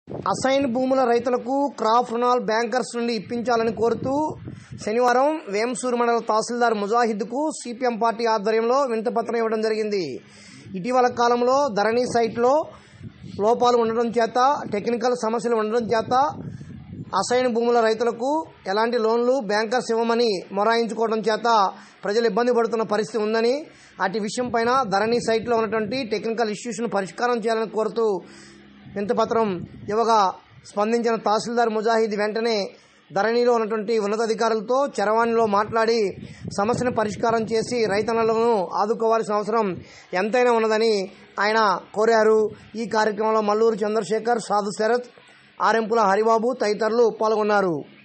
assign భూముల రైతులకు crop రుణాలు బ్యాంకర్స్ నుండి ఇప్పించాలని కోరుతూ శనివారం వేంసూరు మండల తహసీల్దార్ ముజాహిద్కు సిపిఎం పార్టీ ఆధ్వర్యంలో వింతపత్రం ఇవ్వడం జరిగింది ఇటీవల కాలంలో ధరణి సైట్లో లోపాలు ఉండడం చేత టెక్నికల్ సమస్యలు ఉండడం చేత అసైన్ భూముల రైతులకు ఎలాంటి లోన్లు బ్యాంకర్స్ ఇవ్వమని మొరాయించుకోవడం చేత ప్రజలు ఇబ్బంది పడుతున్న పరిస్థితి ఉందని అటు విషయం పైన ధరణి సైట్లో ఉన్నటువంటి టెక్నికల్ ఇష్యూస్ను పరిష్కారం చేయాలని కోరుతూ వింతపత్రం ఇవ్వగా స్పందించిన తహసీల్దార్ ముజాహిద్ వెంటనే ధరణిలో ఉన్నటువంటి ఉన్నతాధికారులతో చరవాణిలో మాట్లాడి సమస్యను పరిష్కారం చేసి రైతన్నలను ఆదుకోవాల్సిన అవసరం ఎంతైనా ఉన్నదని ఆయన కోరారు ఈ కార్యక్రమంలో మల్లూరు చంద్రశేఖర్ సాధు శరత్ ఆరెంపుల హరిబాబు తదితరులు పాల్గొన్నారు